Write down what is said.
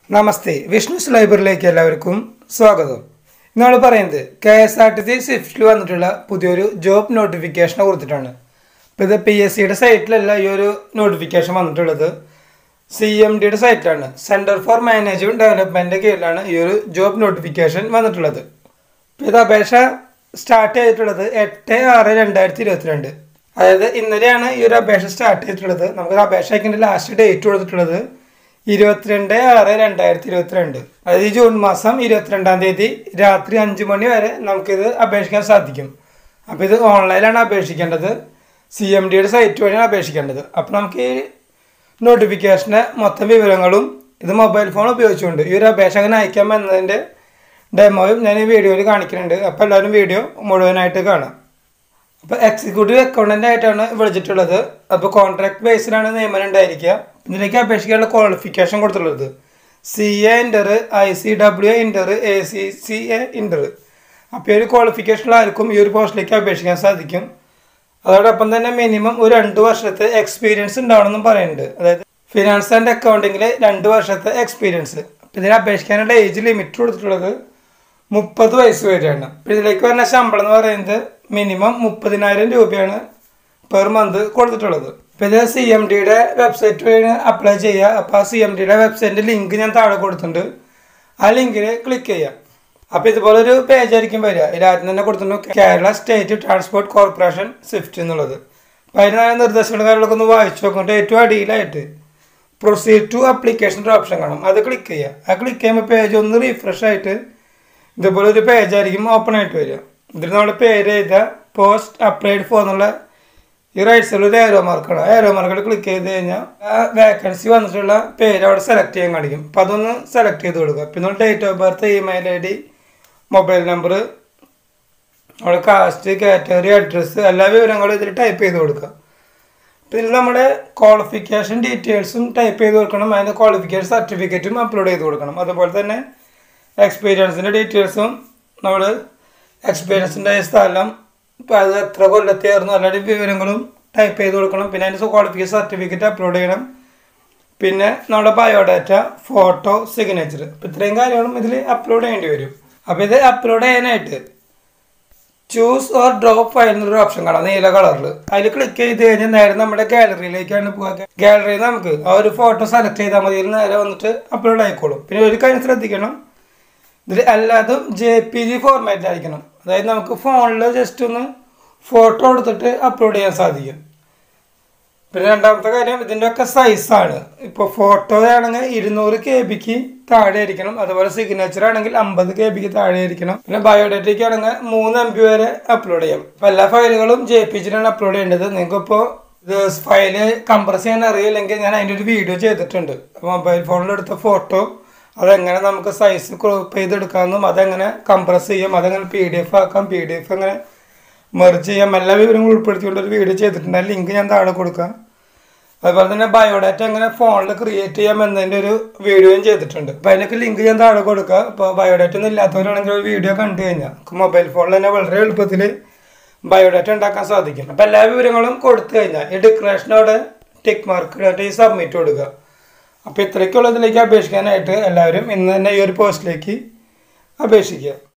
നമസ്തേ വിഷ്ണുസ് ലൈബ്രറിയിലേക്ക് എല്ലാവർക്കും സ്വാഗതം ഇന്നാൾ പറയുന്നത് K S R T C സ്വിഫ്റ്റിൽ വന്നിട്ടുള്ള പുതിയൊരു ജോബ് നോട്ടിഫിക്കേഷനെ കുറിച്ചിട്ടാണ് ഇപ്പോൾ ഇത് പി എസ് സിയുടെ സൈറ്റിലല്ല ഈ ഒരു നോട്ടിഫിക്കേഷൻ വന്നിട്ടുള്ളത് സി എം ഡിയുടെ സൈറ്റിലാണ് സെൻറ്റർ ഫോർ മാനേജ്മെൻറ്റ് ഡെവലപ്മെൻറ്റിൻ്റെ കീഴിലാണ് ഈ ഒരു ജോബ് നോട്ടിഫിക്കേഷൻ വന്നിട്ടുള്ളത് ഇപ്പോൾ ഇത് അപേക്ഷ സ്റ്റാർട്ട് ചെയ്തിട്ടുള്ളത് എട്ട് ആറ് രണ്ടായിരത്തി ഇരുപത്തിരണ്ട് അതായത് ഇന്നലെയാണ് ഈ ഒരു അപേക്ഷ സ്റ്റാർട്ട് ചെയ്തിട്ടുള്ളത് നമുക്ക് അപേക്ഷ അയക്കേണ്ട ലാസ്റ്റ് ഡേറ്റ് കൊടുത്തിട്ടുള്ളത് ഇരുപത്തിരണ്ട് ആറ് രണ്ടായിരത്തി ഇരുപത്തിരണ്ട് അതായത് ഈ ജൂൺ മാസം ഇരുപത്തിരണ്ടാം തീയതി രാത്രി അഞ്ച് മണി വരെ നമുക്കിത് അപേക്ഷിക്കാൻ സാധിക്കും അപ്പോൾ ഇത് ഓൺലൈനിലാണ് അപേക്ഷിക്കേണ്ടത് സി എം ഡിയുടെ സൈറ്റ് വഴിയാണ് അപേക്ഷിക്കേണ്ടത് അപ്പോൾ നമുക്ക് ഈ നോട്ടിഫിക്കേഷൻ്റെ മൊത്തം വിവരങ്ങളും ഇത് മൊബൈൽ ഫോൺ ഉപയോഗിച്ചുകൊണ്ട് ഈ ഒരു അപേക്ഷ അങ്ങനെ അയക്കാം എന്നതിൻ്റെ ഡെമോയും ഞാൻ ഈ വീഡിയോയിൽ കാണിക്കുന്നുണ്ട് അപ്പോൾ എല്ലാവരും വീഡിയോ മുഴുവനായിട്ട് കാണാം അപ്പോൾ എക്സിക്യൂട്ടീവ് അക്കൗണ്ടൻ്റ് ആയിട്ടാണ് വിളിച്ചിട്ടുള്ളത് അപ്പോൾ കോൺട്രാക്ട് ബേസിലാണ് നിയമനം ഉണ്ടായിരിക്കുക ഇതിലേക്ക് അപേക്ഷിക്കാനുള്ള ക്വാളിഫിക്കേഷൻ കൊടുത്തിട്ടുള്ളത് C A inter I C W inter A C C A inter അപ്പോൾ ഈ ഒരു ക്വാളിഫിക്കേഷനിൽ ആർക്കും ഈ ഒരു പോസ്റ്റിലേക്ക് അപേക്ഷിക്കാൻ സാധിക്കും അതോടൊപ്പം തന്നെ മിനിമം ഒരു രണ്ട് വർഷത്തെ എക്സ്പീരിയൻസ് ഉണ്ടാവണമെന്നും പറയുന്നുണ്ട് അതായത് ഫിനാൻസ് ആൻഡ് അക്കൗണ്ടിങ്ങിൽ രണ്ട് വർഷത്തെ എക്സ്പീരിയൻസ് അപ്പോൾ ഇതിന് അപേക്ഷിക്കാനുള്ള ഏജ് ലിമിറ്റ് കൊടുത്തിട്ടുള്ളത് മുപ്പത് വയസ്സ് വരെയാണ് അപ്പോൾ ഇതിലേക്ക് വരുന്ന ശമ്പളം എന്ന് പറയുന്നത് മിനിമം മുപ്പതിനായിരം രൂപയാണ് പെർ മന്ത് കൊടുത്തിട്ടുള്ളത് അപ്പോൾ ഇത് സി എം ഡിയുടെ വെബ്സൈറ്റ് വഴി അപ്ലൈ ചെയ്യുക അപ്പോൾ ആ സി എം ഡിയുടെ വെബ്സൈറ്റിൻ്റെ ലിങ്ക് ഞാൻ താഴെ കൊടുത്തിട്ടുണ്ട് ആ ലിങ്കിൽ ക്ലിക്ക് ചെയ്യാം അപ്പോൾ ഇതുപോലെ ഒരു പേജ് ആയിരിക്കും വരിക ഇതിൽ ആദ്യം തന്നെ കൊടുത്തിട്ടുണ്ട് Kerala state transport corporation swift എന്നുള്ളത് അപ്പോൾ അതിന് നിർദ്ദേശങ്ങളും കാര്യങ്ങളൊക്കെ ഒന്ന് വായിച്ചു നോക്കിയിട്ട് ഏറ്റവും അടിയിലായിട്ട് പ്രൊസീഡ് ടു അപ്ലിക്കേഷൻ്റെ ഓപ്ഷൻ കാണും അത് ക്ലിക്ക് ചെയ്യുക ആ ക്ലിക്ക് ചെയ്യുമ്പോൾ പേജ് ഒന്ന് റീഫ്രഷ് ആയിട്ട് ഇതുപോലെ ഒരു പേജ് ആയിരിക്കും ഓപ്പൺ ആയിട്ട് വരിക ഇതിൽ നമ്മുടെ പേര് എഴുതുക പോസ്റ്റ് അപ്ലൈഡ് ഫോർ എന്നുള്ള ഈ റൈറ്റ് സൈഡിൽ ഒരു ഏരോ മാർക്കാണ് ഏരോ മാർക്കിൽ ക്ലിക്ക് ചെയ്ത് കഴിഞ്ഞാൽ ആ വേക്കൻസി വന്നിട്ടുള്ള പേര് അവിടെ സെലക്ട് ചെയ്യാൻ കാണിക്കും അപ്പോൾ അതൊന്ന് സെലക്ട് ചെയ്ത് കൊടുക്കുക പിന്നെ date of birth email I D mobile number നമ്മുടെ കാസ്റ്റ് കാറ്റഗറി അഡ്രസ്സ് എല്ലാ വിവരങ്ങളും ഇതിൽ ടൈപ്പ് ചെയ്ത് കൊടുക്കുക പിന്നെ നമ്മുടെ ക്വാളിഫിക്കേഷൻ ഡീറ്റെയിൽസും ടൈപ്പ് ചെയ്ത് കൊടുക്കണം അതിൻ്റെ ക്വാളിഫിക്കേഷൻ സർട്ടിഫിക്കറ്റും അപ്ലോഡ് ചെയ്ത് കൊടുക്കണം അതുപോലെ തന്നെ എക്സ്പീരിയൻസിൻ്റെ ഡീറ്റെയിൽസും നമ്മൾ എക്സ്പീരിയൻസിൻ്റെ സ്ഥലം ഇപ്പോൾ അത് എത്ര കൊല്ലത്തെയായിരുന്നു എല്ലാ വിവരങ്ങളും ടൈപ്പ് ചെയ്ത് കൊടുക്കണം പിന്നെ അതിൻ്റെ ക്വാളിഫിക്കേഷൻ സർട്ടിഫിക്കറ്റ് അപ്ലോഡ് ചെയ്യണം പിന്നെ നമ്മുടെ ബയോഡാറ്റ ഫോട്ടോ സിഗ്നേച്ചർ അപ്പോൾ ഇത്രയും കാര്യങ്ങളും ഇതിൽ അപ്ലോഡ് ചെയ്യേണ്ടി വരും അപ്പോൾ ഇത് അപ്ലോഡ് ചെയ്യാനായിട്ട് ചൂസ് ഓർ ഡ്രോപ്പ് ഫയൽ എന്നൊരു ഓപ്ഷൻ കാണാം നീല കളറിൽ അതിൽ ക്ലിക്ക് ചെയ്ത് കഴിഞ്ഞാൽ നേരെ നമ്മുടെ ഗാലറിയിലേക്കാണ് പോകുക ഗാലറിയിൽ നമുക്ക് ആ ഒരു ഫോട്ടോ സെലക്ട് ചെയ്താൽ മതി ഇതിൽ നേരെ വന്നിട്ട് അപ്ലോഡ് ആയിക്കോളും പിന്നെ ഒരു കാര്യം ശ്രദ്ധിക്കണം ഇതിൽ എല്ലാതും ജെ പി ജി ഫോർമാറ്റ് ആയിരിക്കണം അതായത് നമുക്ക് ഫോണിൽ ജസ്റ്റ് ഒന്ന് ഫോട്ടോ എടുത്തിട്ട് അപ്ലോഡ് ചെയ്യാൻ സാധിക്കും പിന്നെ രണ്ടാമത്തെ കാര്യം ഇതിൻ്റെ ഒക്കെ സൈസാണ് ഇപ്പോൾ ഫോട്ടോ ആണെങ്കിൽ ഇരുന്നൂറ് കെ ബിക്ക് താഴെ ആയിരിക്കണം അതുപോലെ സിഗ്നേച്ചർ ആണെങ്കിൽ അമ്പത് കെ ബിക്ക് താഴെ ആയിരിക്കണം പിന്നെ ബയോഡേറ്റയ്ക്ക് ആണെങ്കിൽ മൂന്ന് എം ബി വരെ അപ്ലോഡ് ചെയ്യാം അപ്പോൾ എല്ലാ ഫയലുകളും ജെ പി ജിയിലാണ് അപ്ലോഡ് ചെയ്യേണ്ടത് നിങ്ങൾക്കിപ്പോൾ ഇത് ഫയല് കംപ്രസ് ചെയ്യാൻ അറിയില്ലെങ്കിൽ ഞാൻ അതിൻ്റെ ഒരു വീഡിയോ ചെയ്തിട്ടുണ്ട് മൊബൈൽ ഫോണിൽ എടുത്ത ഫോട്ടോ അതെങ്ങനെ നമുക്ക് സൈസ് ക്രോപ്പ് ചെയ്തെടുക്കാമെന്നും അതെങ്ങനെ കംപ്രസ് ചെയ്യാം അതെങ്ങനെ പി ഡി എഫ് ആക്കാം പി ഡി എഫ് എങ്ങനെ മെർജ് ചെയ്യാം എല്ലാ വിവരങ്ങളും ഉൾപ്പെടുത്തിക്കൊണ്ട് ഒരു വീഡിയോ ചെയ്തിട്ടുണ്ട് ആ ലിങ്ക് ഞാൻ താഴെ കൊടുക്കാം അതുപോലെ തന്നെ ബയോഡാറ്റ എങ്ങനെ ഫോണിൽ ക്രിയേറ്റ് ചെയ്യാം എന്നതിൻ്റെ ഒരു വീഡിയോയും ചെയ്തിട്ടുണ്ട് അപ്പോൾ അതിനൊക്കെ ലിങ്ക് ഞാൻ താഴെ കൊടുക്കുക അപ്പോൾ ബയോഡാറ്റ ഒന്നും ഇല്ലാത്തവരാണെങ്കിൽ ഒരു വീഡിയോ കണ്ടു കഴിഞ്ഞാൽ മൊബൈൽ ഫോണിൽ തന്നെ വളരെ എളുപ്പത്തിൽ ബയോഡാറ്റ ഉണ്ടാക്കാൻ സാധിക്കും അപ്പോൾ എല്ലാ വിവരങ്ങളും കൊടുത്തു കഴിഞ്ഞാൽ ഈ ഡിക്ലറേഷനോടെ ടിക്ക് മാർക്ക് ഇട്ടിട്ട് ഈ സബ്മിറ്റ് കൊടുക്കുക അപ്പോൾ ഇത്രയ്ക്കുള്ളതിലേക്ക് അപേക്ഷിക്കാനായിട്ട് എല്ലാവരും ഇന്ന് തന്നെ ഈ ഒരു പോസ്റ്റിലേക്ക് അപേക്ഷിക്കുക